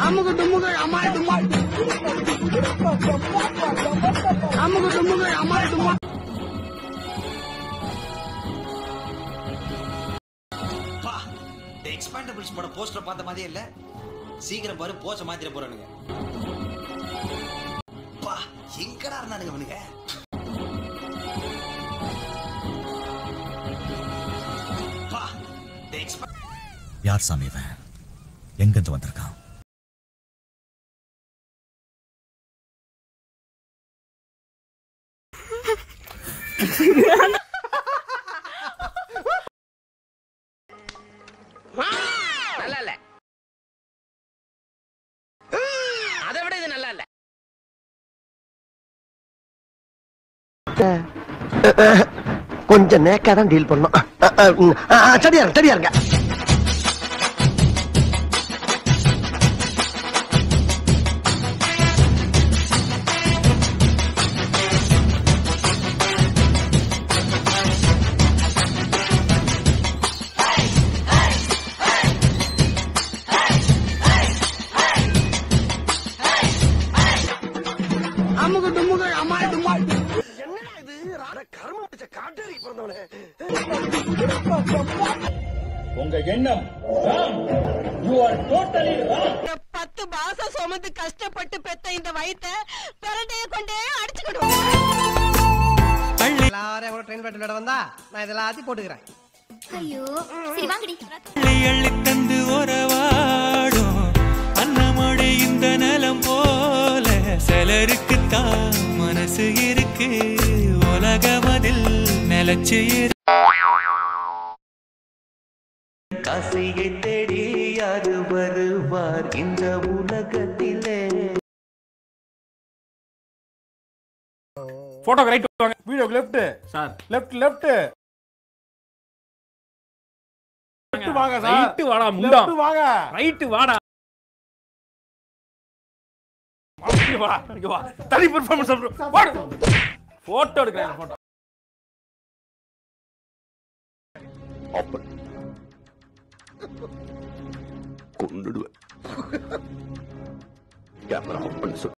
அமுகு டுமுகு அமால் டுமால் அமுகு டுமுகு அமால் டுமால் பா இந்த எக்ஸ்பேண்டபிள்ஸ் பட போஸ்டர் பார்த்த மாதிரியே இல்ல சீக்கிரம் பாரு போஸ்ட மாத்திர போறானுங்க பா எங்கடா இருந்தானுங்க அவனுங்க பா இந்த எக்ஸ்பே யார் சாமி இவன் எங்கிருந்து வந்திருக்கான் நல்லா இல்ல அதை விட இது நல்லா இல்ல கொஞ்சம் நேக்கா தான் டீல் பண்ணோம் அஹ், அஹ், ம், அஹ், சரியா இருங்க சரியா இருங்க அமுகு டுமுகு அமால் டுமால் என்னடா இது ராட கர்ம பிடிச்ச காட்டேரி பிறந்தவனே உங்க எண்ணம் யூ ஆர் டோட்டலி ராங் பத்து மாசம் சுமந்து கஷ்டப்பட்டு பெத்த இந்த வயித்தை பிரண்டைய கொண்டே அடிச்சுக்கிடுவோம் எல்லாரும் எவ்வளவு ட்ரெயின் பேட்டில் விட வந்தா நான் இதெல்லாம் ஆத்தி போட்டுக்கிறேன் ஐயோ சரி வாங்கடி அள்ளி தந்து உறவாடும் அன்னமோடு இந்த நலம் போல சிலருக்குத்தான் மனசு இருக்கு உலகமதில் நிலச்சு இரு காசையை தேடி யாரு வருவார் இந்த உலகத்திலே போட்டோக்கு ரைட் வாங்க வீடியோக்கு லெஃப்ட் சார் லெஃப்ட் லெஃப்ட் வாங்க சார் ரைட் வாடா முண்டா வாங்க ரைட் வாடா இங்க வா இங்க வா தனி பெர்ஃபார்மன்ஸ் வாடு போட்டோ எடுக்கிறேன் போட்டோ கொண்டுடுவேன் கேமரா ஆஃப் பண்ண சொல்லு